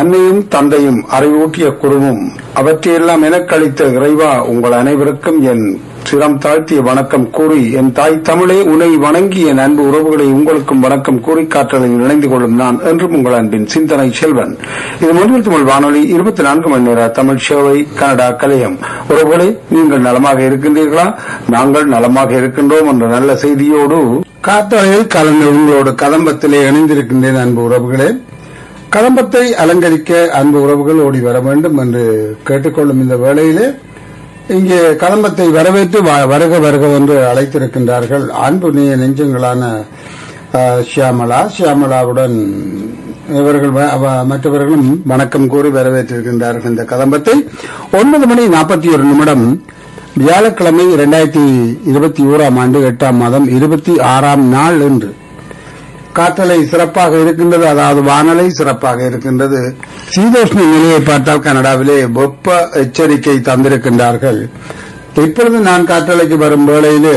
அன்னையும் தந்தையும் அறிவூட்டிய குருவும் அவற்றையெல்லாம் எனக்களித்த இறைவா உங்கள் அனைவருக்கும் என் சிரம் தாழ்த்திய வணக்கம் கூறி என் தாய் தமிழே உனை வணங்கி என் அன்பு உறவுகளை உங்களுக்கும் வணக்கம் கூறி காற்றலில் இணைந்து கொள்ளும் நான் என்றும் உங்கள் அன்பின் சிந்தனை செல்வன் இது மொழியில் தமிழ் வானொலி இருபத்தி நான்கு மணி நேர தமிழ் சேவை கனடா கலையம் உறவுகளை நீங்கள் நலமாக இருக்கின்றீர்களா நாங்கள் நலமாக இருக்கின்றோம் என்ற நல்ல செய்தியோடு காற்றலையில் கலந்து உங்களோடு கதம்பத்திலே இணைந்திருக்கின்றேன் அன்பு உறவுகளே கதம்பத்தை அலங்கரிக்க அன்பு உறவுகள் ஓடி வர வேண்டும் என்று கேட்டுக்கொள்ளும் இந்த வேளையிலே இங்கே கதம்பத்தை வரவேற்று வ- வருக வருக என்று அழைத்திருக்கின்றார்கள் அன்பு நீய நெஞ்சங்களான அஹ், ஷியாமளா ஷியாமளாவுடன் இவர்கள் வ- வ- மற்றவர்களும் வணக்கம் கூறி வரவேற்றிருக்கின்றார்கள் இந்த கதம்பத்தை ஒன்பது மணி நாற்பத்தி ஒரு நிமிடம் வியாழக்கிழமை இரண்டாயிரத்தி இருபத்தி ஓராம் ஆண்டு எட்டாம் மாதம் இருபத்தி ஆறாம் நாள் என்று காற்றலை சிறப்பாக இருக்கின்றது அதாவது வானலை சிறப்பாக இருக்கின்றது சீதோஷ்ண நிலையை பார்த்தால் கனடாவிலே வெப்ப எச்சரிக்கை தந்திருக்கின்றார்கள் இப்பொழுது நான் காற்றலைக்கு வரும் வேளையிலே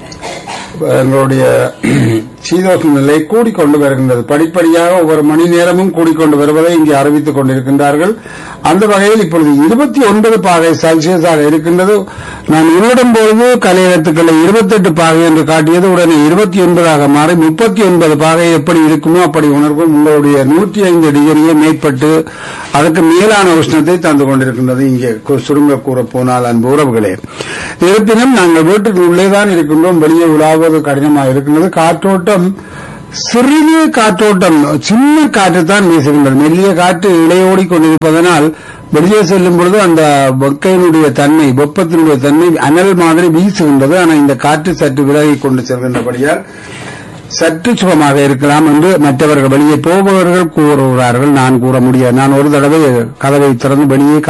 எங்களுடைய சீதோஷ்ண நிலை கூடிக்கொண்டு வருகின்றது படிப்படியாக ஒவ்வொரு மணி நேரமும் கூடிக்கொண்டு வருவதை இங்கே அறிவித்துக் கொண்டிருக்கின்றார்கள் அந்த வகையில் இப்பொழுது இருபத்தி ஒன்பது பாகை செல்சியஸாக இருக்கின்றது நான் உள்ளிடும் பொழுது கலையகத்துக்களை இருபத்தெட்டு பாகை என்று காட்டியது உடனே இருபத்தி ஒன்பதாக மாறி முப்பத்தி ஒன்பது பாகை எப்படி இருக்குமோ அப்படி உணர்வும் உங்களுடைய நூற்றி ஐந்து டிகிரியை மேற்பட்டு அதற்கு மேலான உஷ்ணத்தை தந்து கொண்டிருக்கின்றது இங்கே கு- சுருங்க கூற போனால் அன்பு உறவுகளே இருப்பினும் நாங்கள் வீட்டுக்கு உள்ளேதான் இருக்கின்றோம் வெளியே உலாவது கடினமாக இருக்கின்றது காற்றோட்டம் சிறிய காற்றோட்டம் சின்ன காற்று தான் வீசுகின்றது மெல்லிய காற்று இலையோடி கொண்டிருப்பதனால் வெளியே செல்லும் பொழுது அந்த வெக்கையினுடைய தன்மை வெப்பத்தினுடைய தன்மை அனல் மாதிரி வீசுகின்றது ஆனால் இந்த காற்று சற்று விலகி கொண்டு செல்கின்றபடியால் சற்று சுகமாக இருக்கலாம் என்று மற்றவர்கள் வெளியே போபவர்கள் கூறுகிறார்கள் நான் கூற முடியாது நான் ஒரு தடவை கதவை திறந்து வெளியே